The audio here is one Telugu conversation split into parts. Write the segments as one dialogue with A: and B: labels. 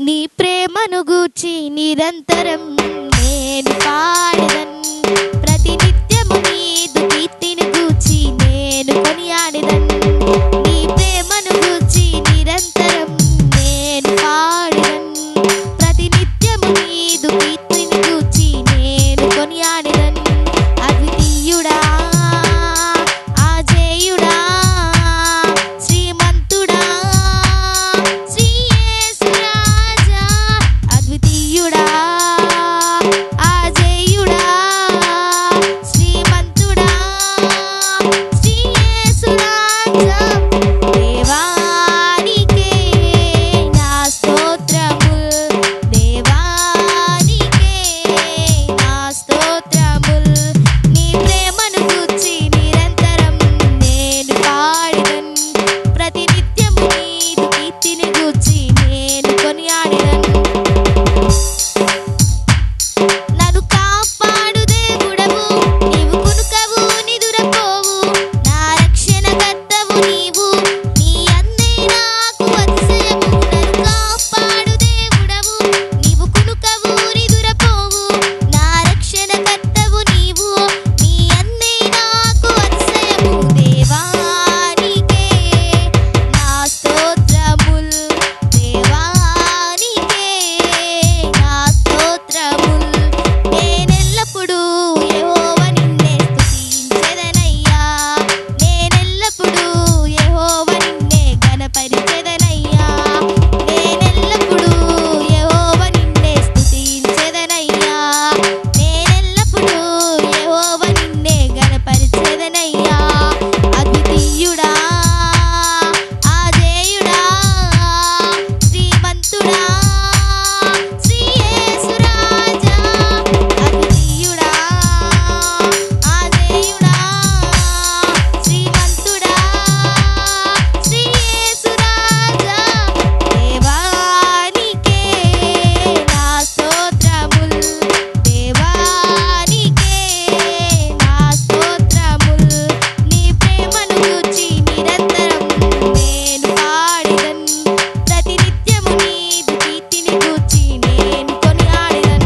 A: నీ ప్రేమను గూర్చి నిరంతరం నేను పాడదన్ ప్రతినిత్యము నీదు కీర్తిని గూర్చి నేను కొనియాడదన్ నీ ప్రేమను గూర్చి నిరంతరం నేను పాడదన్ ప్రతినిత్యము నీదు కీర్తిని గూర్చి నేను కొనియాడదన్ అద్వితీయుడా ఆజేయుడా శ్రీమంతుడా శ్రీ యేసురాజా అద్వితీయుడా ఆజేయుడా శ్రీమంతుడా శ్రీ యేసురాజా దేవానికే నా స్తోత్రముల్ దేవానికే నా స్తోత్రముల్ నీ ప్రేమను గూర్చి నిరంతరం నేను పాడెదన్ ప్రతినిత్యము నీదు కీర్తిని గూర్చి నేను కొనియాడెదన్ నన్ను కాపాడు దేవుడవు నీవు కునుకవు నిదురపోవు నా రక్షణ కర్తవు నీవు నీ అందే నాకు అతిశయము నన్ను కాపాడు దేవుడవు నీవు కునుకవు నిదురపోవు నా రక్షణ కర్తవు నీవు నీ అందే నాకు అతిశయము దేవానికే నా స్తోత్రముల్ దేవానికే నా స్తోత్రముల్ నేనెల్లప్పుడూ యెహోవ నిన్నే స్తుతించెదనయ్యా నేనెల్లప్పుడూ యెహోవ నిన్నే ఘనపరిచెదనయ్యా నేనెల్లప్పుడూ యెహోవ నిన్నే స్తుతించెదనయ్యా నేనెల్లప్పుడూ యెహోవ నిన్నే ఘనపరిచెదనయ్యా అద్వితీయుడా ఆజేయుడా శ్రీమంతుడా శ్రీ యేసురాజా అద్వితీయుడా ఆజేయుడా శ్రీమంతుడా శ్రీ యేసురాజా దేవానికే నా స్తోత్రముల్ దేవానికే నా స్తోత్రముల్ నీ ప్రేమను గూర్చి నిరంతరం నేను పాడెదన్ ప్రతినిత్యము నీదు కీర్తిని గూర్చి నేను కొనియాడెదన్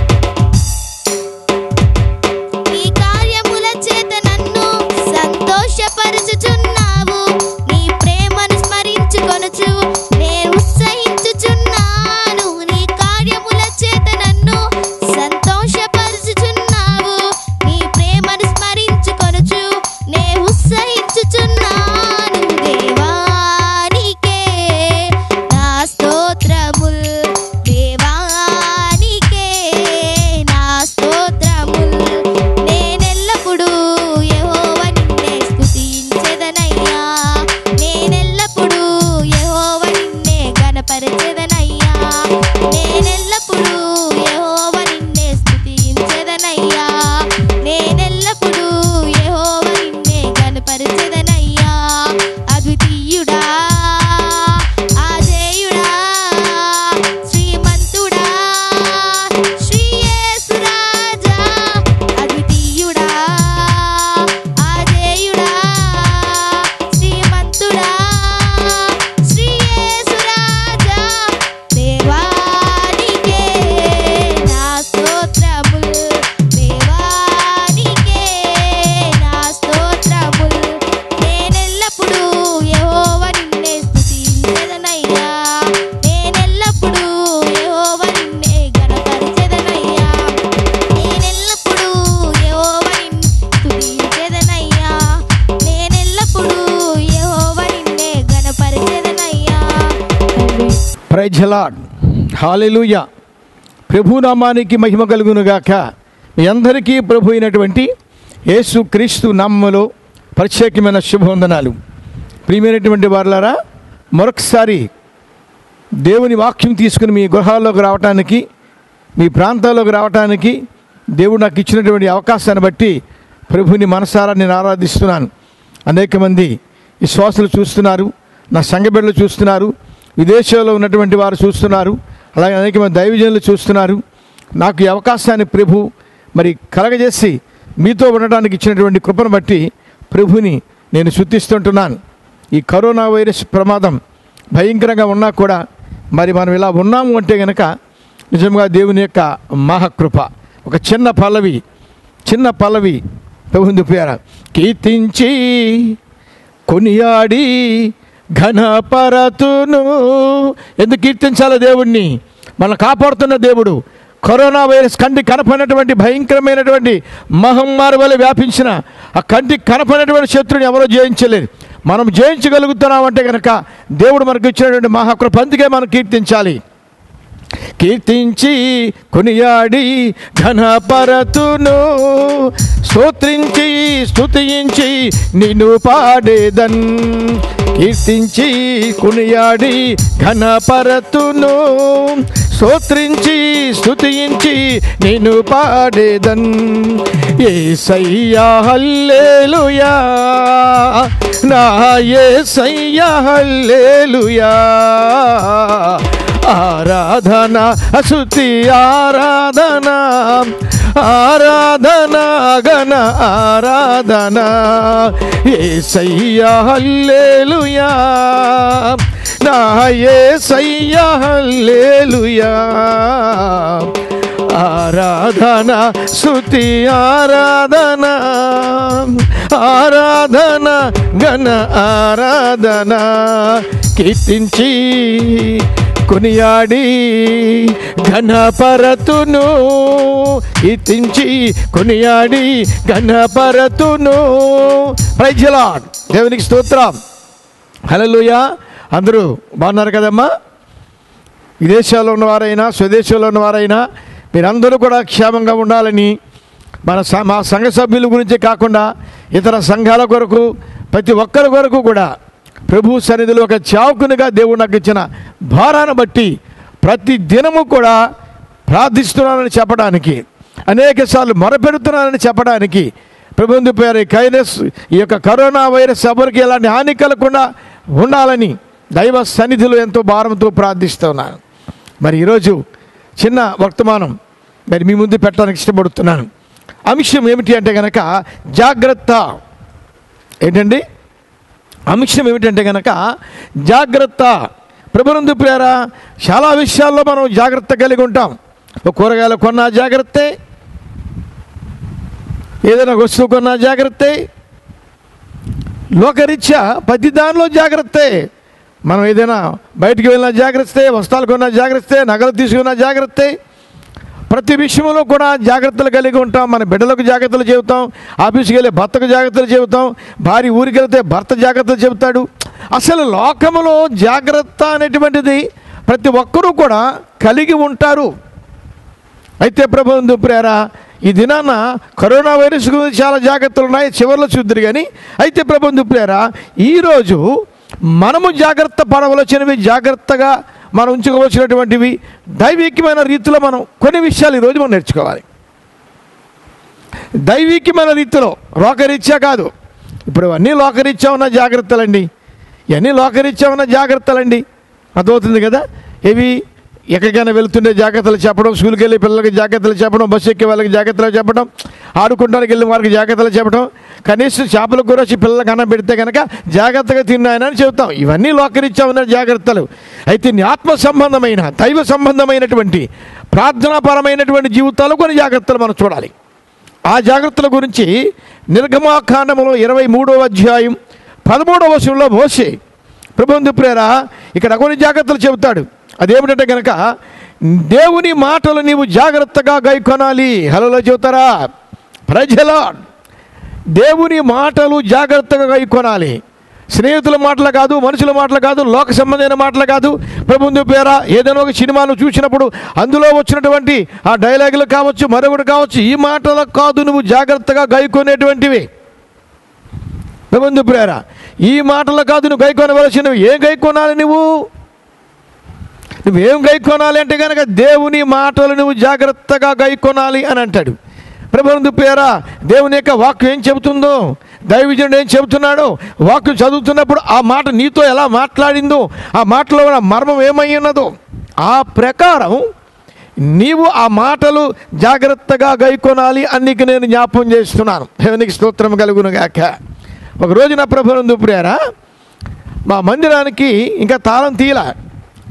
A: నీ కార్యముల చేత నన్ను సంతోషపరచుచున్నావు నీ ప్రేమను స్మరించుకొనుచు నేను ఉత్సహించుచున్నాను నీ కార్యముల చేత నన్ను సంతోషపరచుచున్నావు నీ ప్రేమను స్మరించుకొనుచు నే ఉత్సహించుచున్నాను దేవానికే నా స్తోత్రముల్ దేవానికే నా స్తోత్రముల్ నేనెల్లప్పుడూ యెహోవ నిన్నే స్తుతించెదనయ్యా నేనెల్లప్పుడూ యెహోవ నిన్నే ఘనపరచెదనయ్యా నేనెల్లప్పుడూ యెహోవ నిన్నే స్తుతించెదనయ్యా నేనెల్లప్పుడూ యెహోవ నిన్నే ఘనపరచెదనయ్యా అద్వితీయుడా ఆజేయుడా శ్రీమంతుడా శ్రీ యేసురాజా అద్వితీయుడా ఆజేయుడా శ్రీమంతుడా శ్రీ యేసురాజా దేవానికే నా స్తోత్రముల్ దేవానికే నా స్తోత్రముల్ నేనెల్లప్పుడూ యెహోవ నిన్నే స్తుతించెదనయ్యా నేనెల్లప్పుడూ యెహోవ నిన్నే ఘనపరచెదనయ్యా నేనెల్లప్పుడూ యెహోవ నిన్ను స్తుతించెదనయ్యా నేనెల్లప్పుడూ యెహోవ నిన్నే ఘనపరచెదనయ్యా
B: ప్రైజ్ లాడ్ హాలెలూయ ప్రభునామానికి మహిమ కలుగునుగాక మీ అందరికీ ప్రభు అయినటువంటి యేసు క్రీస్తు నామములో ప్రత్యేకమైన శుభవందనాలు ప్రియమైనటువంటి వారులారా మరొకసారి దేవుని వాక్యం తీసుకుని మీ గృహాల్లోకి రావటానికి మీ ప్రాంతాల్లోకి రావటానికి దేవుడు నాకు ఇచ్చినటువంటి అవకాశాన్ని బట్టి ప్రభుని మనసారా నేను ఆరాధిస్తున్నాను అనేక మంది విశ్వాసులు చూస్తున్నారు నా సంఘ బిడ్డలు చూస్తున్నారు విదేశాల్లో ఉన్నటువంటి వారు చూస్తున్నారు అలాగే అనేక మంది దైవజనులు చూస్తున్నారు నాకు ఈ అవకాశాన్ని ప్రభు మరి కలగజేసి మీతో ఉండడానికి ఇచ్చినటువంటి కృపను బట్టి ప్రభుని నేను శుద్ధిస్తుంటున్నాను ఈ కరోనా వైరస్ ప్రమాదం భయంకరంగా ఉన్నా కూడా మరి మనం ఇలా ఉన్నాము అంటే గనక నిజంగా దేవుని యొక్క మహాకృప ఒక చిన్న పల్లవి చిన్న పల్లవి ప్రభుందు పేర కీర్తించి కొనియాడి ఘనపరతును ఎందుకు కీర్తించాలి దేవుణ్ణి మనం కాపాడుతున్న దేవుడు కరోనా వైరస్ కంటి కనపడినటువంటి భయంకరమైనటువంటి మహమ్మారి వల్ల వ్యాపించిన ఆ కంటికి కనపడినటువంటి శత్రుని ఎవరో జయించలేదు మనం జయించగలుగుతున్నామంటే కనుక దేవుడు మనకు ఇచ్చినటువంటి మహాకృప అందుకే మనం కీర్తించాలి కీర్తించి కొనియాడి ఘనపరతును స్తోత్రించి స్తుతించి నిన్ను పాడేదన్ కీర్తించి కొనియాడి ఘనపరతును స్తోత్రించి స్తుతించి నిన్ను పాడేదన్ ఏసయ్యా హల్లేలుయా నా ఏసయ్యా హల్లేలుయా ఆరాధన అసుతి ఆరాధన ఆరాధన గణ ఆరాధన ఏసయ్యా హల్లేలుయా నా ఏసయ్యా హల్లేలుయా ఆరాధన శృతి ఆరాధన ఆరాధన గణ ఆరాధన కీర్తించి కొనియాడి ఘనపరతును కీర్తించి కొనియాడి ఘనపరతును ప్రైజలాడ్ దేవునికి స్తోత్రం హలోయ అందరూ బాగున్నారు కదమ్మా విదేశాల్లో ఉన్నవారైనా స్వదేశంలో ఉన్నవారైనా మీరందరూ కూడా క్షేమంగా ఉండాలని మన స- మా సంఘ సభ్యుల గురించే కాకుండా ఇతర సంఘాల కొరకు ప్రతి ఒక్కరి కొరకు కూడా ప్రభు సన్నిధిలో ఒక చావుకునిగా దేవుడు నాకు ఇచ్చిన భారాన్ని బట్టి ప్రతి దినము కూడా ప్రార్థిస్తున్నానని చెప్పడానికి అనేక సార్లు మొరపెడుతున్నానని చెప్పడానికి ప్రభుత్వ పేరు కైరస్ ఈ యొక్క కరోనా వైరస్ ఎవరికి ఎలాంటి హాని కలగకుండా ఉండాలని దైవ సన్నిధిలో ఎంతో భారంతో ప్రార్థిస్తున్నాను మరి ఈరోజు చిన్న వర్తమానం మరి మీ ముందు పెట్టడానికి ఇష్టపడుతున్నాను అంశం ఏమిటి అంటే కనుక జాగ్రత్త ఏంటండి అంశం ఏమిటంటే కనుక జాగ్రత్త ప్రభునందు ప్రేర చాలా విషయాల్లో మనం జాగ్రత్త కలిగి ఉంటాం ఒక కూరగాయలు కొన్నా జాగ్రత్తే ఏదైనా వస్తువు కొన్నా జాగ్రత్తే లోకరీత్యా ప్రతి దానిలో జాగ్రత్తే మనం ఏదైనా బయటికి వెళ్ళినా జాగ్రత్తే వస్త్రాలు కొన్నా జాగ్రత్తే నగలు తీసుకున్నా జాగ్రత్తే ప్రతి విషయంలో కూడా జాగ్రత్తలు కలిగి ఉంటాం మన బిడ్డలకు జాగ్రత్తలు చెబుతాం ఆఫీస్కి వెళ్ళి భర్తకు జాగ్రత్తలు చెబుతాం భార్య ఊరికి వెళ్తే భర్త జాగ్రత్తలు చెబుతాడు అసలు లోకములో జాగ్రత్త అనేటువంటిది ప్రతి ఒక్కరూ కూడా కలిగి ఉంటారు అయితే ప్రభుత్వ ప్రేర ఈ దినాన కరోనా వైరస్ గురించి చాలా జాగ్రత్తలు ఉన్నాయి చివరిలో చూద్దరు కానీ అయితే ప్రభుత్వ ప్రేర ఈరోజు మనము జాగ్రత్త పడవలసినవి జాగ్రత్తగా మనం ఉంచుకోవలసినటువంటివి దైవికమైన రీతిలో మనం కొన్ని విషయాలు ఈరోజు మనం నేర్చుకోవాలి దైవికమైన రీతిలో లోకరీత్యా కాదు ఇప్పుడు అన్నీ లోకరీత్యా ఉన్న జాగ్రత్తలండి ఇవన్నీ లోకరీత్యా ఉన్న జాగ్రత్తలండి అర్థమవుతుంది కదా ఇవి ఎక్కడికైనా వెళ్తుండే జాగ్రత్తలు చెప్పడం స్కూల్కి వెళ్ళే పిల్లలకి జాగ్రత్తలు చెప్పడం బస్సు ఎక్కే వాళ్ళకి జాగ్రత్తలు చెప్పడం ఆడుకుంటానికి వెళ్ళిన వారికి జాగ్రత్తలు చెప్పడం కనీసం చేపల కూర వచ్చి పిల్లలకు అన్నం పెడితే కనుక జాగ్రత్తగా తిన్నాయన అని చెబుతాం ఇవన్నీ లోకరీత్యా ఉన్న జాగ్రత్తలు అయితే నీ ఆత్మ సంబంధమైన దైవ సంబంధమైనటువంటి ప్రార్థనాపరమైనటువంటి జీవితాలు కొన్ని జాగ్రత్తలు మనం చూడాలి ఆ జాగ్రత్తల గురించి నిర్గమాకాండములో ఇరవై మూడవ అధ్యాయం పదమూడవ వచనంలో మోసే ప్రభుందు ప్రేర ఇక్కడ కొన్ని జాగ్రత్తలు చెబుతాడు అదేమిటంటే కనుక దేవుని మాటలు నీవు జాగ్రత్తగా గైకొనాలి హలో చెబుతారా ప్రజల దేవుని మాటలు జాగ్రత్తగా గైకొనాలి స్నేహితుల మాటలు కాదు మనుషుల మాటలు కాదు లోక సంబంధమైన మాటలు కాదు ప్రభుత్వ పేర ఏదైనా ఒక సినిమాను చూసినప్పుడు అందులో వచ్చినటువంటి ఆ డైలాగులు కావచ్చు మరొకటి కావచ్చు ఈ మాటలు కాదు నువ్వు జాగ్రత్తగా గైకొనేటువంటివి ప్రభుత్వ ప్రేర ఈ మాటలు కాదు నువ్వు గైకొనవలసినవి ఏం గైకొనాలి నువ్వు నువ్వేం గైకొనాలి అంటే కనుక దేవుని మాటలు నువ్వు జాగ్రత్తగా గైకొనాలి అని అంటాడు ప్రభుత్వ పేరా దేవుని యొక్క వాక్యం ఏం చెబుతుందో దైవజనుడు ఏం చెబుతున్నాడో వాక్యం చదువుతున్నప్పుడు ఆ మాట నీతో ఎలా మాట్లాడిందో ఆ మాటలో ఉన్న మర్మం ఏమై ఉన్నదో ఆ ప్రకారం నీవు ఆ మాటలు జాగ్రత్తగా గైకొనాలి అని నీకు నేను జ్ఞాపకం చేస్తున్నాను దేవునికి స్తోత్రం కలుగును గాక ఒక రోజు నా ప్రభుత్వం ప్రియారా మా మందిరానికి ఇంకా తాళం తీయల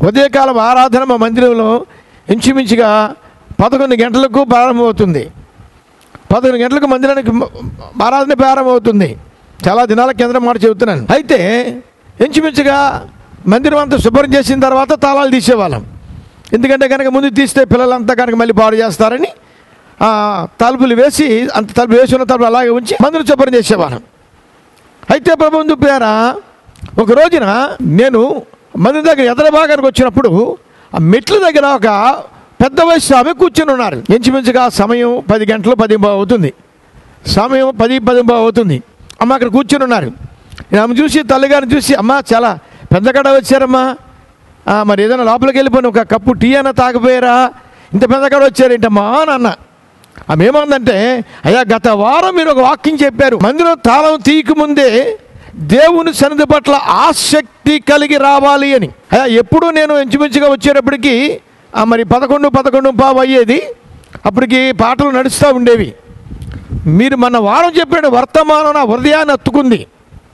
B: ఉదయకాలం ఆరాధన మా మందిరంలో ఇంచుమించుగా పదకొండు గంటలకు ప్రారంభమవుతుంది పదకొండు గంటలకు మందిరానికి మ- ఆరాధన ప్రారంభమవుతుంది చాలా దినాల కేంద్రం మాట చెబుతున్నాను అయితే ఇంచుమించుగా మందిరం అంతా శుభ్రం చేసిన తర్వాత తాళాలు తీసేవాళ్ళం ఎందుకంటే కనుక ముందు తీస్తే పిల్లలంతా కనుక మళ్ళీ పాడు చేస్తారని ఆ, తలుపులు వేసి అంత తలుపు వేసి ఉన్న తలుపులు అలాగే ఉంచి మందిరం శుభ్రం చేసేవాళ్ళం అయితే ప్రభుత్వం పేర ఒక రోజున నేను మందిరం దగ్గర ఎదర భాగానికి వచ్చినప్పుడు ఆ మెట్ల దగ్గర ఒక పెద్ద వయసు ఆమె కూర్చొని ఉన్నారు ఇంచుమించుగా సమయం పది గంటలు పది అవుతుంది సమయం పది పది అవుతుంది అమ్మ అక్కడ కూర్చొని ఉన్నారు నేను ఆమె చూసి తల్లిగారిని చూసి అమ్మ చాలా పెద్ద కడ వచ్చారమ్మా ఆ, మరి ఏదైనా లోపలికి వెళ్ళిపోయిన ఒక కప్పు టీ అన్న తాగపోయారా ఇంత పెద్ద కడ వచ్చారేంటమ్మా అని అన్న ఆమె ఏమందంటే అయ్యా గత వారం మీరు ఒక వాక్యం చెప్పారు మందిరం తాళం తీయక ముందే దేవుని సన్నిధి పట్ల ఆసక్తి కలిగి రావాలి అని అయ్యా ఎప్పుడు నేను ఇంచుమించుగా వచ్చేటప్పటికి ఆ మరి పదకొండు పదకొండు పావు అయ్యేది అప్పటికి పాటలు నడుస్తూ ఉండేవి మీరు మన వారం చెప్పిన వర్తమానం నా హృదయాన్ని అత్తుకుంది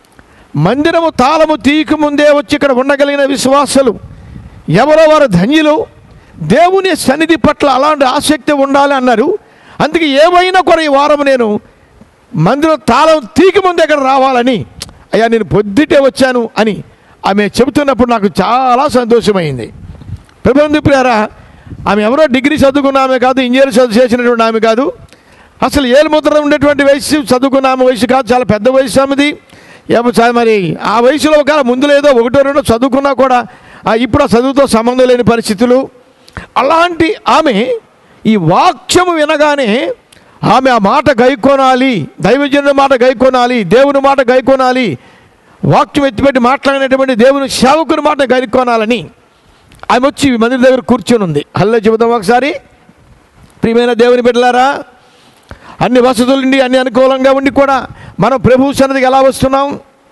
B: మందిరము తాళము తీయక ముందే వచ్చి ఇక్కడ ఉండగలిగిన విశ్వాసులు ఎవరో వారు ధన్యులు దేవుని సన్నిధి పట్ల అలాంటి ఆసక్తి ఉండాలి అన్నారు అందుకే ఏమైనా కూడా ఈ వారం నేను మందిరం తాళం తీకి ముందు ఇక్కడ రావాలని అయ్యా నేను పొద్దుటే వచ్చాను అని ఆమె చెబుతున్నప్పుడు నాకు చాలా సంతోషమైంది ప్రబంధు ప్రియారా ఆమె ఎవరో డిగ్రీ చదువుకున్న ఆమె కాదు ఇంజనీర్ చదువు చేసినటువంటి ఆమె కాదు అసలు ఏలు ముద్ర ఉండేటువంటి వయసు చదువుకున్న ఆమె వయసు కాదు చాలా పెద్ద వయసు ఆమెది ఏమో చా- మరి ఆ వయసులో ఒక ముందు లేదో ఒకటో రెండో చదువుకున్నా కూడా ఆ ఇప్పుడు ఆ చదువుతో సంబంధం లేని పరిస్థితులు అలాంటి ఆమె ఈ వాక్యము వినగానే ఆమె ఆ మాట గైకొనాలి దైవజనుడి మాట గైకొనాలి దేవుని మాట గైకొనాలి వాక్యం ఎత్తిపెట్టి మాట్లాడినటువంటి దేవుని సేవకుని మాట గైకొనాలని ఆమె వచ్చి మందిరం దగ్గర కూర్చొని ఉంది హల్లో చెబుదాం ఒకసారి ప్రియమైన దేవుని బిడ్డలారా అన్ని వసతులుండి అన్ని అనుకూలంగా ఉండి కూడా మనం ప్రభు సన్నిధికి ఎలా వస్తున్నాం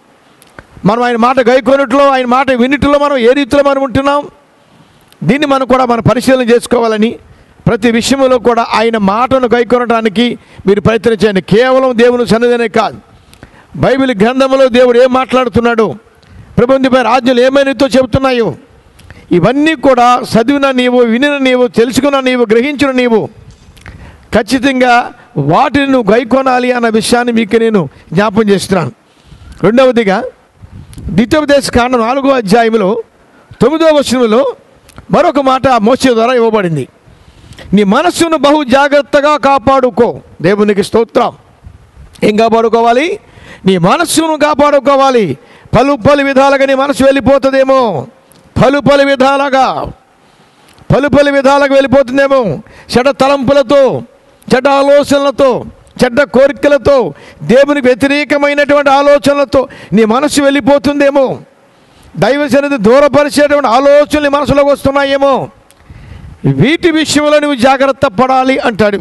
B: మనం ఆయన మాట గైకొనట్లో ఆయన మాట వినిట్లో మనం ఏ రీతిలో మనం ఉంటున్నాం దీన్ని మనం కూడా మనం పరిశీలన చేసుకోవాలని ప్రతి విషయంలో కూడా ఆయన మాటను గైకొనడానికి మీరు ప్రయత్నం చేయండి కేవలం దేవుని సన్నిధినే కాదు బైబిల్ గ్రంథంలో దేవుడు ఏం మాట్లాడుతున్నాడు ప్రబంధిపై రాజ్యాలు ఏమైనాతో చెబుతున్నాయో ఇవన్నీ కూడా చదివిన నీవు వినిన నీవు తెలుసుకున్న నీవు గ్రహించిన నీవు ఖచ్చితంగా వాటిని నువ్వు గైకొనాలి అన్న విషయాన్ని మీకు నేను జ్ఞాపం చేస్తున్నాను రెండవదిగా ద్వితీయోపదేశ కాండం నాలుగో అధ్యాయంలో తొమ్మిదో వచనంలో మరొక మాట మోసే ద్వారా ఇవ్వబడింది నీ మనస్సును బహు జాగ్రత్తగా కాపాడుకో దేవునికి స్తోత్రం ఏం కాపాడుకోవాలి నీ మనస్సును కాపాడుకోవాలి పలు పలు విధాలుగా నీ మనసు వెళ్ళిపోతుందేమో పలు పలు విధాలుగా పలు పలు విధాలుగా వెళ్ళిపోతుందేమో చెడ్డ తలంపులతో చెడ్డ ఆలోచనలతో చెడ్డ కోరికలతో దేవునికి వ్యతిరేకమైనటువంటి ఆలోచనలతో నీ మనసు వెళ్ళిపోతుందేమో దైవ సన్నిధి దూరపరిచేటువంటి ఆలోచనలు నీ మనసులోకి వస్తున్నాయేమో వీటి విషయంలో నువ్వు జాగ్రత్త పడాలి అంటాడు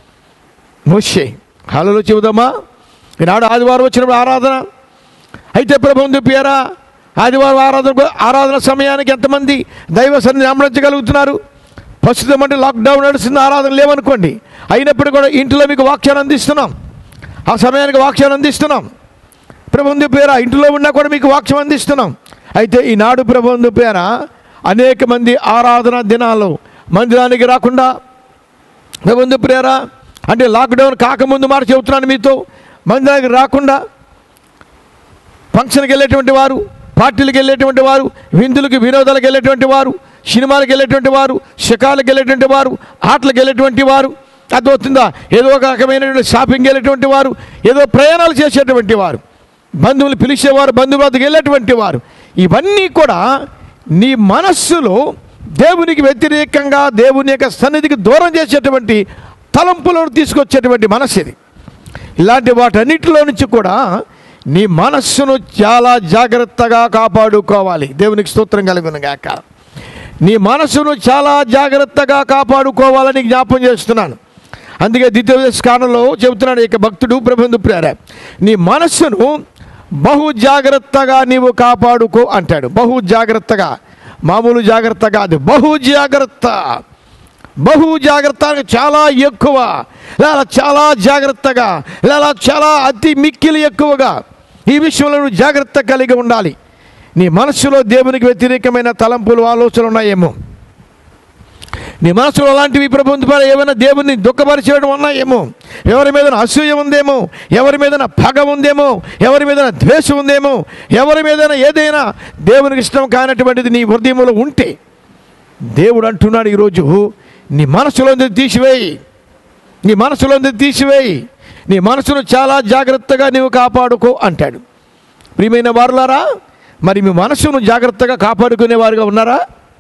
B: మోషే హాలలో చెబుదామా ఈనాడు ఆదివారం వచ్చినప్పుడు ఆరాధన అయితే ప్రభుత్వం చెప్పారా ఆదివారం ఆరాధన ఆరాధన సమయానికి ఎంతమంది దైవ సన్నిధి అమరించగలుగుతున్నారు ప్రస్తుతం అంటే లాక్డౌన్ నడుస్తుంది ఆరాధన లేవనుకోండి అయినప్పుడు కూడా ఇంట్లో మీకు వాక్యాన్ని అందిస్తున్నాం ఆ సమయానికి వాక్యాన్ని అందిస్తున్నాం ప్రభుత్వ పేర ఇంట్లో ఉన్నా కూడా మీకు వాక్యం అందిస్తున్నాం అయితే ఈనాడు ప్రభుత్వ పేర అనేక మంది ఆరాధన దినాల్లో మందిరానికి రాకుండా ప్రభుత్వ ప్రేర అంటే లాక్డౌన్ కాకముందు మాట చెబుతున్నాను మీతో మందిరానికి రాకుండా ఫంక్షన్కి వెళ్ళేటువంటి వారు పార్టీలకు వెళ్ళేటువంటి వారు విందులకు వినోదాలకు వెళ్ళేటువంటి వారు సినిమాలకు వెళ్ళేటువంటి వారు షికాలకు వెళ్ళేటువంటి వారు ఆటలకు వెళ్ళేటువంటి వారు అర్థమవుతుందా ఏదో ఒక రకమైనటువంటి షాపింగ్ వెళ్ళేటువంటి వారు ఏదో ప్రయాణాలు చేసేటువంటి వారు బంధువులు పిలిచేవారు బంధువులకు వెళ్ళేటువంటి వారు ఇవన్నీ కూడా నీ మనస్సులో దేవునికి వ్యతిరేకంగా దేవుని యొక్క సన్నిధికి దూరం చేసేటువంటి తలంపులను తీసుకొచ్చేటువంటి మనస్సు ఇది ఇలాంటి వాటన్నిటిలో నుంచి కూడా నీ మనస్సును చాలా జాగ్రత్తగా కాపాడుకోవాలి దేవునికి స్తోత్రం కలిగిన గాక నీ మనస్సును చాలా జాగ్రత్తగా కాపాడుకోవాలని జ్ఞాపం చేస్తున్నాను అందుకే ద్వితీయ కాలంలో చెబుతున్నాడు ఇక భక్తుడు ప్రబంధు ప్రేర నీ మనస్సును బహు జాగ్రత్తగా నీవు కాపాడుకో అంటాడు బహు జాగ్రత్తగా మామూలు జాగ్రత్త కాదు బహు జాగ్రత్త బహు జాగ్రత్త అంటే చాలా ఎక్కువ లేదా చాలా జాగ్రత్తగా లేదా చాలా అతి మిక్కిలి ఎక్కువగా ఈ విషయంలో నువ్వు జాగ్రత్త కలిగి ఉండాలి నీ మనస్సులో దేవునికి వ్యతిరేకమైన తలంపులు ఆలోచనలు ఉన్నాయేమో నీ మనసులో అలాంటివి ప్రభుత్వ ఏమైనా దేవుని దుఃఖపరిచేయడం ఉన్నాయేమో ఎవరి మీద అసూయ ఉందేమో ఎవరి మీద పగ ఉందేమో ఎవరి మీద ద్వేషం ఉందేమో ఎవరి మీద ఏదైనా దేవునికి ఇష్టం కానటువంటిది నీ హృదయంలో ఉంటే దేవుడు అంటున్నాడు ఈరోజు నీ మనసులోంది తీసివేయి నీ మనసులోంది తీసివేయి నీ మనసును చాలా జాగ్రత్తగా నీవు కాపాడుకో అంటాడు ప్రియమైన వారులారా మరి మీ మనసును జాగ్రత్తగా కాపాడుకునే వారుగా ఉన్నారా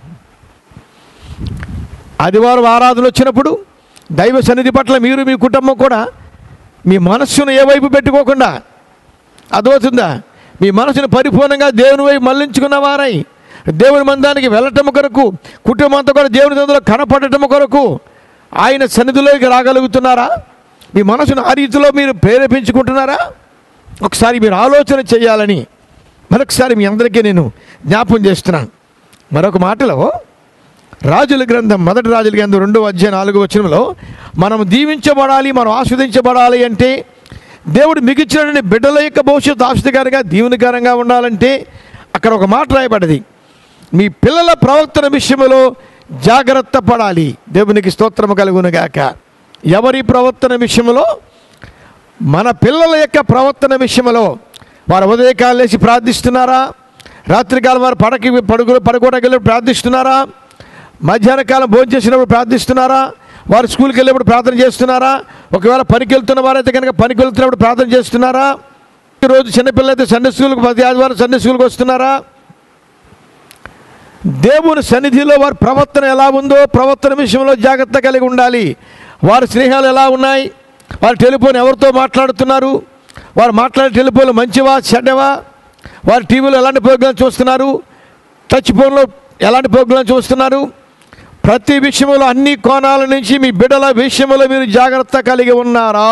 B: ఆదివారం ఆరాధన వచ్చినప్పుడు దైవ సన్నిధి పట్ల మీరు మీ కుటుంబం కూడా మీ మనస్సును ఏ వైపు పెట్టుకోకుండా అర్థమవుతుందా మీ మనసును పరిపూర్ణంగా దేవుని వైపు మళ్లించుకున్న వారై దేవుని మందానికి వెళ్ళటం కొరకు కుటుంబం అంతా కూడా దేవుని సందులో కనపడటం కొరకు ఆయన సన్నిధిలోకి రాగలుగుతున్నారా మీ మనసును ఆ రీతిలో మీరు ప్రేరేపించుకుంటున్నారా ఒకసారి మీరు ఆలోచన చేయాలని మరొకసారి మీ అందరికీ నేను జ్ఞాపం చేస్తున్నాను మరొక మాటలో రాజుల గ్రంథం మొదటి రాజుల గ్రంథం రెండో అధ్యాయం నాలుగో వచనంలో మనం దీవించబడాలి మనం ఆస్వాదించబడాలి అంటే దేవుడు మిగిల్చిన బిడ్డల యొక్క భవిష్యత్తు ఆస్తికరంగా దీవెనకరంగా ఉండాలంటే అక్కడ ఒక మాట రాయబడింది మీ పిల్లల ప్రవర్తన విషయంలో జాగ్రత్త పడాలి దేవునికి స్తోత్రము కలుగునుగాక ఎవరి ప్రవర్తన విషయంలో మన పిల్లల యొక్క ప్రవర్తన విషయంలో వారు ఉదయకాలం లేచి ప్రార్థిస్తున్నారా రాత్రికాలం వారు పడకి పడుకు పడుకోవడానికి వెళ్ళి ప్రార్థిస్తున్నారా మధ్యాహ్న కాలం భోజనం చేసినప్పుడు ప్రార్థిస్తున్నారా వారు స్కూల్కి వెళ్ళినప్పుడు ప్రార్థన చేస్తున్నారా ఒకవేళ పనికి వెళ్తున్న వారైతే కనుక పనికి వెళ్తున్నప్పుడు ప్రార్థన చేస్తున్నారా రోజు చిన్నపిల్లలు అయితే సండే స్కూల్కి ప్రతి ఆదివారం సండే స్కూల్కి వస్తున్నారా దేవుని సన్నిధిలో వారి ప్రవర్తన ఎలా ఉందో ప్రవర్తన విషయంలో జాగ్రత్త కలిగి ఉండాలి వారి స్నేహాలు ఎలా ఉన్నాయి వారి టెలిఫోన్ ఎవరితో మాట్లాడుతున్నారు వారు మాట్లాడే టెలిఫోన్లు మంచివా చెడ్డవా వారి టీవీలో ఎలాంటి ప్రోగ్రాం చూస్తున్నారు టచ్ ఫోన్లో ఎలాంటి ప్రోగ్రాం చూస్తున్నారు ప్రతి విషయంలో అన్ని కోణాల నుంచి మీ బిడ్డల విషయంలో మీరు జాగ్రత్త కలిగి ఉన్నారా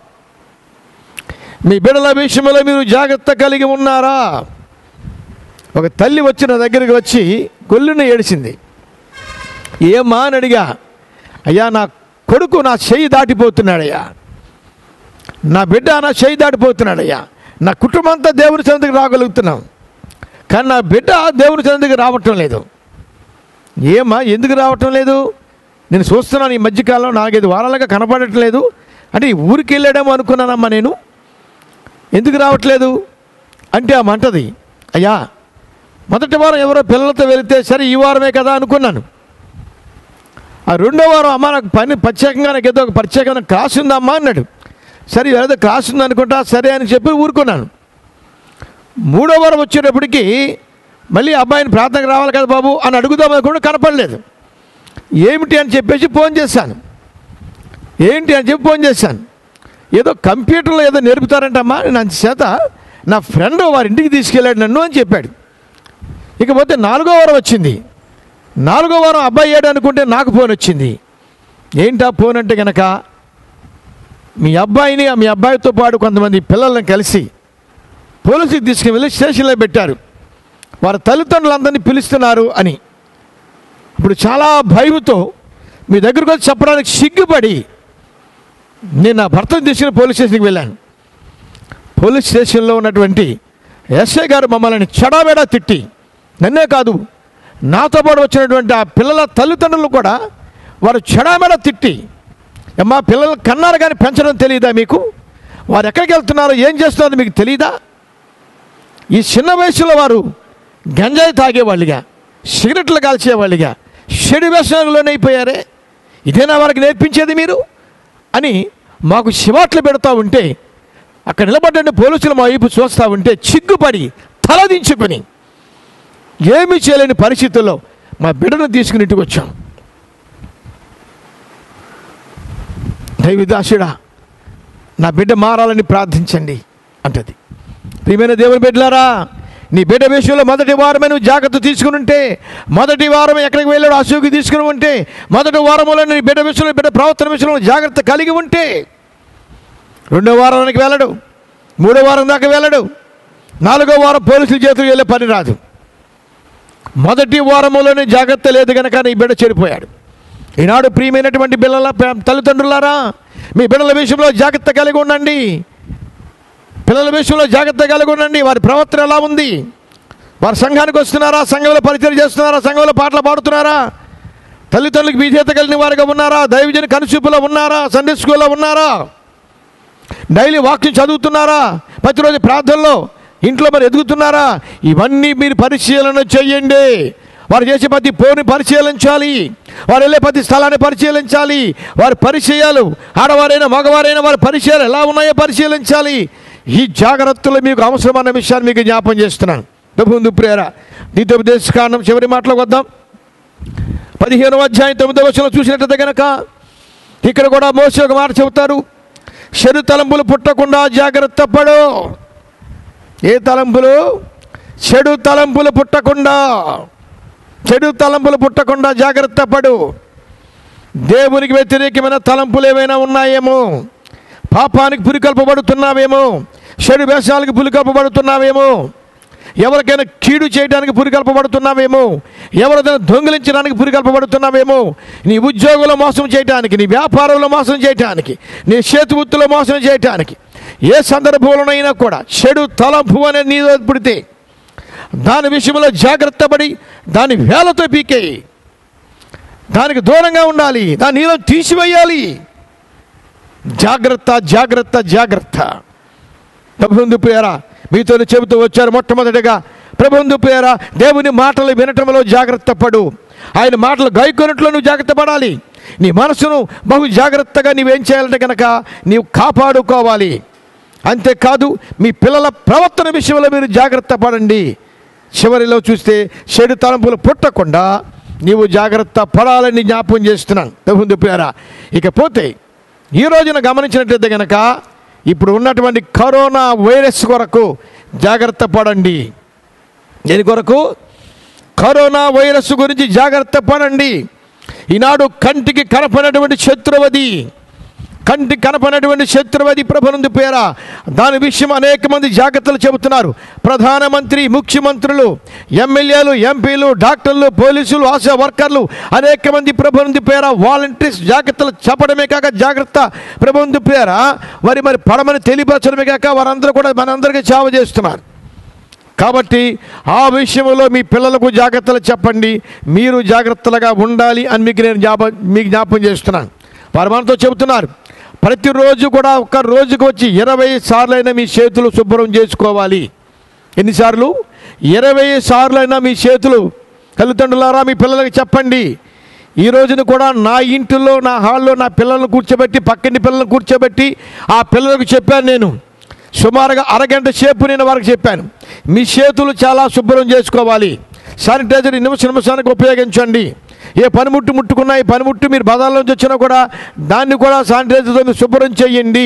B: మీ బిడ్డల విషయంలో మీరు జాగ్రత్త కలిగి ఉన్నారా ఒక తల్లి వచ్చి నా దగ్గరికి వచ్చి గొల్లుని ఏడిచింది ఏమా అని అడిగా అయ్యా నా కొడుకు నా చెయ్యి దాటిపోతున్నాడయ్యా నా బిడ్డ నా చెయ్యి దాటిపోతున్నాడయ్యా నా కుటుంబం అంతా దేవుని సన్నిధికి రాగలుగుతున్నాం కానీ నా బిడ్డ దేవుని సన్నిధికి రావటం లేదు ఏమా ఎందుకు రావటం లేదు నేను చూస్తున్నాను ఈ మధ్యకాలంలో నాలుగైదు వారాలుగా కనపడటం లేదు అంటే ఈ ఊరికి వెళ్ళాడేమో అనుకున్నానమ్మా నేను ఎందుకు రావట్లేదు అంటే ఆ మంటది అయ్యా మొదటి వారం ఎవరో పిల్లలతో వెళితే సరే ఈ వారమే కదా అనుకున్నాను ఆ రెండో వారం అమ్మ నాకు పని ప్రత్యేకంగా నాకు ఏదో ఒక ప్రత్యేకమైన క్లాస్ ఉందమ్మా అన్నాడు సరే ఏదో క్లాస్ ఉంది అనుకుంటా సరే అని చెప్పి ఊరుకున్నాను మూడో వారం వచ్చేటప్పటికి మళ్ళీ అబ్బాయిని ప్రార్థనకు రావాలి కదా బాబు అని అడుగుదాం అనుకుంటే కనపడలేదు ఏమిటి అని చెప్పేసి ఫోన్ చేశాను ఏంటి అని చెప్పి ఫోన్ చేశాను ఏదో కంప్యూటర్లో ఏదో నేర్పుతారంటమ్మా నేను అంతచేత నా ఫ్రెండ్ వారి ఇంటికి తీసుకెళ్ళాడు నన్ను అని చెప్పాడు ఇకపోతే నాలుగో వారం వచ్చింది నాలుగో వారం అబ్బాయి ఏడు అనుకుంటే నాకు ఫోన్ వచ్చింది ఏంటా ఫోన్ అంటే కనుక మీ అబ్బాయిని మీ అబ్బాయితో పాటు కొంతమంది పిల్లల్ని కలిసి పోలీసుకి తీసుకువెళ్ళి స్టేషన్లో పెట్టారు వారి తల్లిదండ్రులందరినీ పిలుస్తున్నారు అని ఇప్పుడు చాలా భయంతో మీ దగ్గరకు వచ్చి చెప్పడానికి సిగ్గుపడి నేను నా భర్తను తీసుకుని పోలీస్ స్టేషన్కి వెళ్ళాను పోలీస్ స్టేషన్లో ఉన్నటువంటి ఎస్ఐ గారు మమ్మల్ని చెడాబెడా తిట్టి నన్నే కాదు నాతో పాటు వచ్చినటువంటి ఆ పిల్లల తల్లిదండ్రులు కూడా వారు చెడాబెడా తిట్టి అమ్మా పిల్లలు కన్నారు కానీ పెంచడం తెలియదా మీకు వారు ఎక్కడికి వెళ్తున్నారో ఏం చేస్తున్నారో మీకు తెలియదా ఈ చిన్న వయసులో వారు గంజాయి తాగేవాళ్ళుగా సిగరెట్లు కాల్చేవాళ్ళుగా చెడు వ్యసనంలోనే అయిపోయారే ఇదేనా వారికి నేర్పించేది మీరు అని మాకు శివాట్లు పెడతా ఉంటే అక్కడ నిలబడ్డ పోలీసులు మా వైపు చూస్తూ ఉంటే చిగ్గుపడి తలదించుకొని ఏమీ చేయలేని పరిస్థితుల్లో మా బిడ్డను తీసుకుని ఇంటికి వచ్చాం దైవదాసుడా నా బిడ్డ మారాలని ప్రార్థించండి అంటది ప్రియమైన దేవుని బిడ్డలారా నీ బిడ్డ విషయంలో మొదటి వారమే నువ్వు జాగ్రత్త తీసుకుని ఉంటే మొదటి వారం ఎక్కడికి వెళ్ళాడు అసూకి తీసుకుని ఉంటే మొదటి వారంలో నీ బిడ్డ విషయంలో బిడ్డ ప్రవర్తన విషయంలో జాగ్రత్త కలిగి ఉంటే రెండో వారానికి వెళ్ళడు మూడో వారం దాకా వెళ్ళడు నాలుగో వారం పోలీసుల చేతులు వెళ్ళే పని రాదు మొదటి వారములోనే జాగ్రత్త లేదు కనుక నీ బిడ్డ చెడిపోయాడు ఈనాడు ప్రియమైనటువంటి పిల్లల తల్లిదండ్రులారా మీ బిడ్డల విషయంలో జాగ్రత్త కలిగి ఉండండి పిల్లల విషయంలో జాగ్రత్త కలిగి ఉండండి వారి ప్రవర్తన ఎలా ఉంది వారు సంఘానికి వస్తున్నారా సంఘంలో పరిచయం చేస్తున్నారా సంఘంలో పాటలు పాడుతున్నారా తల్లిదండ్రులకు విధేయత కలిగిన వారుగా ఉన్నారా దైవజన కనుచూపులో ఉన్నారా సండే స్కూల్లో ఉన్నారా డైలీ వాక్యం చదువుతున్నారా ప్రతిరోజు ప్రార్థనలో ఇంట్లో మరి ఎదుగుతున్నారా ఇవన్నీ మీరు పరిశీలన చేయండి వారు చేసే ప్రతి పోని పరిశీలించాలి వారు వెళ్ళే ప్రతి స్థలాన్ని పరిశీలించాలి వారి పరిచయాలు ఆడవారైనా మగవారైనా వారి పరిచయాలు ఎలా ఉన్నాయో పరిశీలించాలి ఈ జాగ్రత్తలు మీకు అవసరమైన విషయాన్ని మీకు జ్ఞాపం చేస్తున్నాను ముందు ప్రేర ద్వితోపదేశ కారణం చివరి మాటలకు వద్దాం పదిహేను అధ్యాయం తొమ్మిదవ వచనం చూసినట్లయితే గనక ఇక్కడ కూడా మోసే ఒక మాట చెబుతారు చెడు తలంపులు పుట్టకుండా జాగ్రత్త పడు ఏ తలంపులు చెడు తలంపులు పుట్టకుండా చెడు తలంపులు పుట్టకుండా జాగ్రత్త పడు దేవునికి వ్యతిరేకమైన తలంపులు ఏమైనా ఉన్నాయేమో పాపానికి పురికల్పబడుతున్నావేమో చెడు వేషాలకు పురికల్పబడుతున్నావేమో ఎవరికైనా కీడు చేయడానికి పురికల్పబడుతున్నావేమో ఎవరిదైనా దొంగిలించడానికి పురికల్పబడుతున్నావేమో నీ ఉద్యోగంలో మోసం చేయడానికి నీ వ్యాపారంలో మోసం చేయడానికి నీ చేతి వృత్తిలో మోసం చేయడానికి ఏ సందర్భంలోనైనా కూడా చెడు తలంపు అనేది నీ పుడితే దాని విషయంలో జాగ్రత్త పడి దాని వేలతో పీకేయి దానికి దూరంగా ఉండాలి దాన్ని నీలో తీసివేయాలి జాగ్రత్త జాగ్రత్త జాగ్రత్త ప్రభుందు పేరా మీతో చెబుతూ వచ్చారు మొట్టమొదటిగా ప్రభుందు పేరా దేవుని మాటలు వినటంలో జాగ్రత్త పడు ఆయన మాటలు గైకొనట్లో నువ్వు జాగ్రత్త పడాలి నీ మనసును బహు జాగ్రత్తగా నీవేం చేయాలంటే కనుక నీవు కాపాడుకోవాలి అంతేకాదు మీ పిల్లల ప్రవర్తన విషయంలో మీరు జాగ్రత్త పడండి చివరిలో చూస్తే చెడు తలంపులు పుట్టకుండా నీవు జాగ్రత్త పడాలని జ్ఞాపకం చేస్తున్నాను ప్రభుందు పేరా ఇకపోతే ఈ రోజున గమనించినట్లయితే గనక ఇప్పుడు ఉన్నటువంటి కరోనా వైరస్ కొరకు జాగ్రత్త పడండి దేని కొరకు కరోనా వైరస్ గురించి జాగ్రత్త పడండి ఈనాడు కంటికి కనపడినటువంటి శత్రువది కంటి కనపడినటువంటి శత్రువది ప్రభునందు పేర దాని విషయం అనేక మంది జాగ్రత్తలు చెబుతున్నారు ప్రధానమంత్రి ముఖ్యమంత్రులు ఎమ్మెల్యేలు ఎంపీలు డాక్టర్లు పోలీసులు ఆశా వర్కర్లు అనేక మంది ప్రభునందు పేర వాలంటీర్స్ జాగ్రత్తలు చెప్పడమే కాక జాగ్రత్త ప్రభునందు పేర మరి మరి పడమని తెలియపరచడమే కాక వారందరూ కూడా మనందరికీ చావ చేస్తున్నారు కాబట్టి ఆ విషయంలో మీ పిల్లలకు జాగ్రత్తలు చెప్పండి మీరు జాగ్రత్తలుగా ఉండాలి అని మీకు నేను జ్ఞాప మీకు జ్ఞాపకం చేస్తున్నాను వారు మనతో చెబుతున్నారు ప్రతిరోజు కూడా ఒక రోజుకు వచ్చి ఇరవై సార్లైనా మీ చేతులు శుభ్రం చేసుకోవాలి ఎన్నిసార్లు ఇరవై సార్లైనా మీ చేతులు తల్లిదండ్రులారా మీ పిల్లలకు చెప్పండి ఈ రోజున కూడా నా ఇంటిలో నా హాల్లో నా పిల్లలను కూర్చోబెట్టి పక్కని పిల్లలను కూర్చోబెట్టి ఆ పిల్లలకు చెప్పాను నేను సుమారుగా అరగంట సేపు నేను వారికి చెప్పాను మీ చేతులు చాలా శుభ్రం చేసుకోవాలి శానిటైజర్ నిమిష నిమిషానికి ఉపయోగించండి ఏ పనిముట్టు ముట్టుకున్నా ఈ పనిముట్టు మీరు బజార్లోంచి వచ్చినా కూడా దాన్ని కూడా శానిటైజర్తో మీరు శుభ్రం చేయండి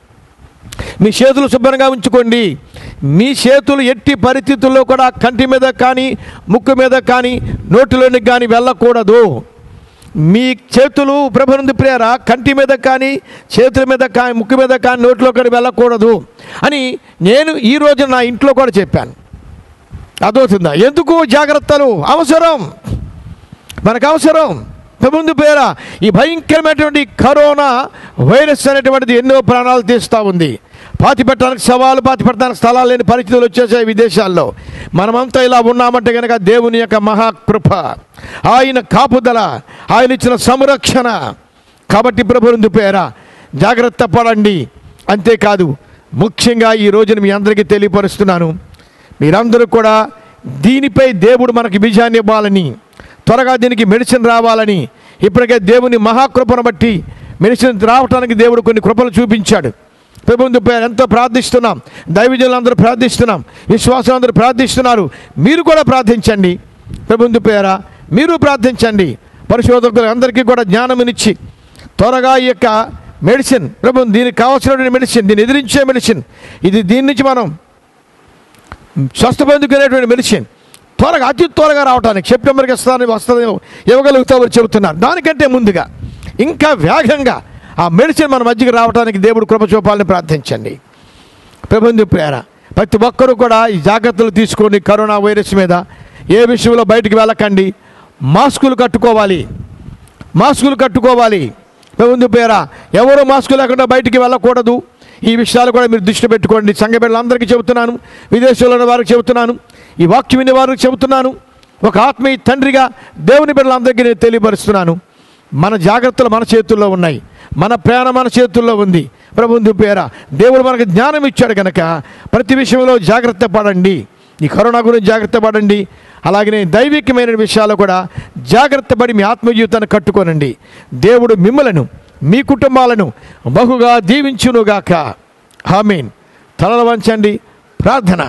B: మీ చేతులు శుభ్రంగా ఉంచుకోండి మీ చేతులు ఎట్టి పరిస్థితుల్లో కూడా కంటి మీద కానీ ముక్కు మీద కానీ నోటిలోనికి కానీ వెళ్ళకూడదు మీ చేతులు ప్రభునందు ప్రేర కంటి మీద కానీ చేతుల మీద కానీ ముక్కు మీద కానీ నోటిలో కానీ వెళ్ళకూడదు అని నేను ఈ రోజు నా ఇంట్లో కూడా చెప్పాను అర్థమవుతుందా ఎందుకు జాగ్రత్తలు అవసరం మనకు అవసరం ప్రభుందు పేర ఈ భయంకరమైనటువంటి కరోనా వైరస్ అనేటువంటిది ఎన్నో ప్రాణాలు తీస్తూ ఉంది పాతి పెట్టడానికి సవాలు పాతి పెట్టడానికి స్థలాలు లేని పరిస్థితులు వచ్చేసాయి విదేశాల్లో మనమంతా ఇలా ఉన్నామంటే కనుక దేవుని యొక్క మహాకృప ఆయన కాపుదల ఆయన ఇచ్చిన సంరక్షణ కాబట్టి ప్రభుందు పేర జాగ్రత్త పడండి అంతేకాదు ముఖ్యంగా ఈ రోజున మీ అందరికీ తెలియపరుస్తున్నాను మీరందరూ కూడా దీనిపై దేవుడు మనకి విజయాన్ని ఇవ్వాలని త్వరగా దీనికి మెడిసిన్ రావాలని ఇప్పటికే దేవుని మహాకృపను బట్టి మెడిసిన్ రావటానికి దేవుడు కొన్ని కృపలు చూపించాడు ప్రభుత్వ పేరు ఎంతో ప్రార్థిస్తున్నాం దైవజనులు అందరూ ప్రార్థిస్తున్నాం విశ్వాసం అందరూ ప్రార్థిస్తున్నారు మీరు కూడా ప్రార్థించండి ప్రభుత్వ పేర మీరు ప్రార్థించండి పరిశోధకులు అందరికీ కూడా జ్ఞానమునిచ్చి త్వరగా ఈ యొక్క మెడిసిన్ ప్రభు దీనికి కావాల్సినటువంటి మెడిసిన్ దీన్ని ఎదిరించే మెడిసిన్ ఇది దీని నుంచి మనం స్వస్థపొందుకునేటువంటి మెడిసిన్ త్వరగా అతి త్వరగా రావడానికి సెప్టెంబర్కి వస్తారని వస్తుంది ఇవ్వగలుగుతామని చెబుతున్నారు దానికంటే ముందుగా ఇంకా వేగంగా ఆ మెడిసిన్ మన మధ్యకి రావడానికి దేవుడు కృప చూపాలని ప్రార్థించండి ప్రబంధు ప్రేర ప్రతి ఒక్కరూ కూడా ఈ జాగ్రత్తలు తీసుకోండి కరోనా వైరస్ మీద ఏ విషయంలో బయటికి వెళ్ళకండి మాస్కులు కట్టుకోవాలి మాస్కులు కట్టుకోవాలి ముందు పేర ఎవరు మాస్కు లేకుండా బయటికి వెళ్ళకూడదు ఈ విషయాలు కూడా మీరు దృష్టి పెట్టుకోండి సంఘ బిడ్డలందరికీ చెబుతున్నాను విదేశాల్లో ఉన్న వారికి చెబుతున్నాను ఈ వాక్యం వినే వారికి చెబుతున్నాను ఒక ఆత్మీయ తండ్రిగా దేవుని బిడ్డలందరికీ నేను తెలియపరుస్తున్నాను మన జాగ్రత్తలు మన చేతుల్లో ఉన్నాయి మన ప్రేమ మన చేతుల్లో ఉంది ప్రభుందు పేర దేవుడు మనకు జ్ఞానం ఇచ్చాడు కనుక ప్రతి విషయంలో జాగ్రత్త పడండి ఈ కరోనా గురించి జాగ్రత్త పడండి అలాగనే దైవికమైన విషయాలు కూడా జాగ్రత్త పడి మీ ఆత్మ జీవితాన్ని కట్టుకోనండి దేవుడు మిమ్మలను మీ కుటుంబాలను బహుగా దీవించునుగాక హామీన్ తలలు వంచండి ప్రార్థన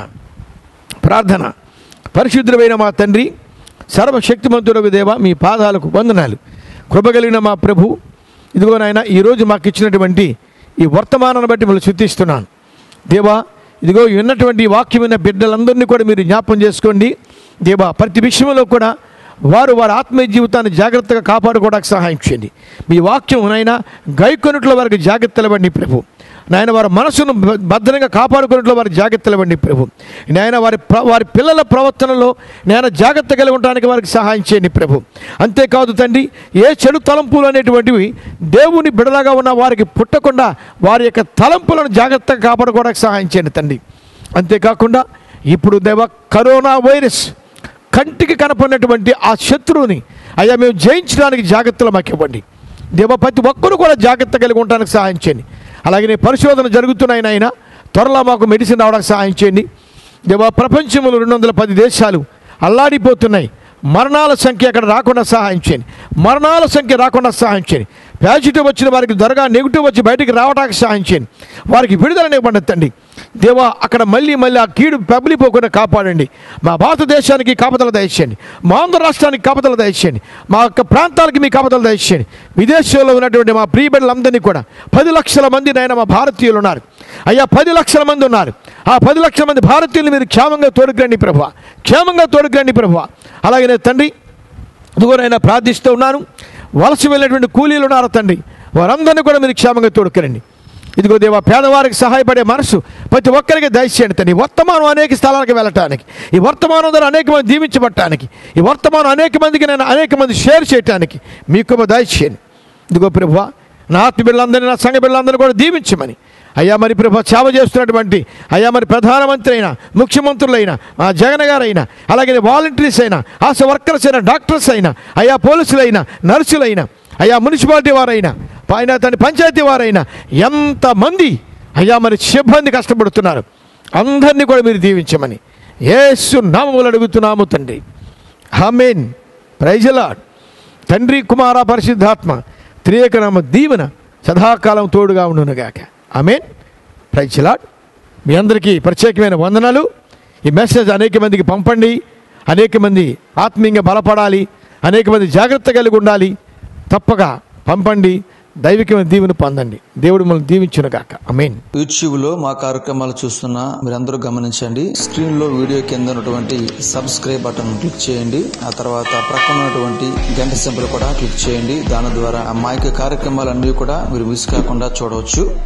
B: ప్రార్థన పరిశుద్ధుడైన మా తండ్రి సర్వశక్తిమంతుడకు దేవ మీ పాదాలకు వందనాలు కృపగలిగిన మా ప్రభు ఇదిగో నాయన ఈరోజు మాకు ఇచ్చినటువంటి ఈ వర్తమానాన్ని బట్టి మిమ్మల్ని శుద్ధిస్తున్నాను దేవా ఇదిగో ఈ ఉన్నటువంటి ఈ వాక్యం విన్న బిడ్డలందరినీ కూడా మీరు జ్ఞాపం చేసుకోండి దేవా ప్రతి విషయంలో కూడా వారు వారి ఆత్మీయ జీవితాన్ని జాగ్రత్తగా కాపాడుకోవడానికి సహాయం చేయండి మీ వాక్యం నాయన గైకొనుట్లో వారికి జాగ్రత్తలు ఇవ్వండి ప్రభు నాయన వారి మనసును భ- భద్రంగా కాపాడుకున్నట్లు వారి జాగ్రత్తలు ఇవ్వండి ప్రభు నాయన వారి ప్ర- వారి పిల్లల ప్రవర్తనలో నేను జాగ్రత్త కలిగి ఉండడానికి వారికి సహాయం చేయండి ప్రభు అంతేకాదు తండ్రి ఏ చెడు తలంపులు అనేటువంటివి దేవుని బిడలాగా ఉన్న వారికి పుట్టకుండా వారి యొక్క తలంపులను జాగ్రత్తగా కాపాడుకోవడానికి సహాయం చేయండి తండ్రి అంతేకాకుండా ఇప్పుడు దేవ కరోనా వైరస్ కంటికి కనపడినటువంటి ఆ శత్రువుని అయ్యా మేము జయించడానికి జాగ్రత్తలు మాకు ఇవ్వండి దేవ ప్రతి ఒక్కరు కూడా జాగ్రత్త కలిగి ఉండడానికి సహాయం చేయండి అలాగే నీ పరిశోధన జరుగుతున్నాయి నాయన త్వరలో మాకు మెడిసిన్ రావడానికి సహాయం చేయండి దేవ ప్రపంచంలో రెండు వందల పది దేశాలు అల్లాడిపోతున్నాయి మరణాల సంఖ్య అక్కడ రాకుండా సహాయం చేయండి మరణాల సంఖ్య రాకుండా సహాయం చేయండి పాజిటివ్ వచ్చిన వారికి త్వరగా నెగిటివ్ వచ్చి బయటికి రావడానికి సహాయం చేయండి వారికి విడుదలనివ్వండి తండ్రి దేవా అక్కడ మళ్ళీ మళ్ళీ ఆ కీడు పెబలిపోకుండా కాపాడండి మా భారతదేశానికి కాపతల దయచేయండి మా ఆంధ్ర రాష్ట్రానికి కాపతల దయచేయండి మా యొక్క ప్రాంతాలకి మీ కాపతల దయచేయండి విదేశాల్లో ఉన్నటువంటి మా ప్రియ బిడ్డలందరినీ కూడా పది లక్షల మంది నాయన మా భారతీయులు ఉన్నారు అయ్యా పది లక్షల మంది ఉన్నారు ఆ పది లక్షల మంది భారతీయులు మీరు క్షేమంగా తోడుకురండి ప్రభు క్షేమంగా తోడుకురండి ప్రభు అలాగే తండ్రి ఇదిగోనైనా ప్రార్థిస్తూ ఉన్నాను వలస వెళ్ళినటువంటి కూలీలు ఉన్నారు తండ్రి వారందరినీ కూడా మీరు క్షేమంగా తోడుకురండి ఇదిగో దేవా పేదవారికి సహాయపడే మనసు ప్రతి ఒక్కరికి దయచేయండి తండ్రి ఈ వర్తమానం అనేక స్థలాలకు వెళ్ళటానికి ఈ వర్తమానం ద్వారా అనేక మంది దీవించబడటానికి ఈ వర్తమానం అనేక మందికి నేను అనేక మంది షేర్ చేయటానికి మీకు దయచేయండి ఇదిగో ప్రభువా నా ఆత్మ బిడ్డలందరినీ నా సంఘ బిడ్డలందరినీ కూడా దీవించమని అయ్యా మరి ప్రభు సేవ చేస్తున్నటువంటి అయ్యా మరి ప్రధానమంత్రి అయినా ముఖ్యమంత్రులైనా ఆ జగన్ గారైనా అలాగే వాలంటీర్స్ అయినా ఆశ వర్కర్స్ అయినా డాక్టర్స్ అయినా అయ్యా పోలీసులైనా నర్సులైనా అయ్యా మున్సిపాలిటీ వారైనా ఆయన తన పంచాయతీ వారైనా ఎంతమంది అయ్యా మరి సిబ్బంది కష్టపడుతున్నారు అందరినీ కూడా మీరు దీవించమని ఏసు నామములు అడుగుతున్నాము తండ్రి హమేన్ ప్రైజలాడ్ తండ్రి కుమార పరిశుద్ధాత్మ త్రియేకనామ దీవెన సదాకాలం తోడుగా ఉండునుగాక ఆమెన్ ప్రైజలాడ్ మీ అందరికీ ప్రత్యేకమైన వందనాలు ఈ మెసేజ్ అనేక మందికి పంపండి అనేక మంది ఆత్మీయంగా బలపడాలి అనేక మంది జాగ్రత్త కలిగి ఉండాలి తప్పక పంపండి దైవికమైన దీవెన పొందండి దేవుడు మనల్ని దీవించునుగాక ఆమెన్
C: యూట్యూబ్ లో మా కార్యక్రమాలు చూస్తున్న మీరందరూ గమనించండి స్క్రీన్ లో వీడియో కింద ఉన్నటువంటి సబ్స్క్రైబ్ బటన్ క్లిక్ చేయండి ఆ తర్వాత ప్రక్కన ఉన్నటువంటి గంట సింబల్ కూడా క్లిక్ చేయండి దాని ద్వారా మా యొక్క కార్యక్రమాలన్నీ కూడా మీరు మిస్ కాకుండా చూడవచ్చు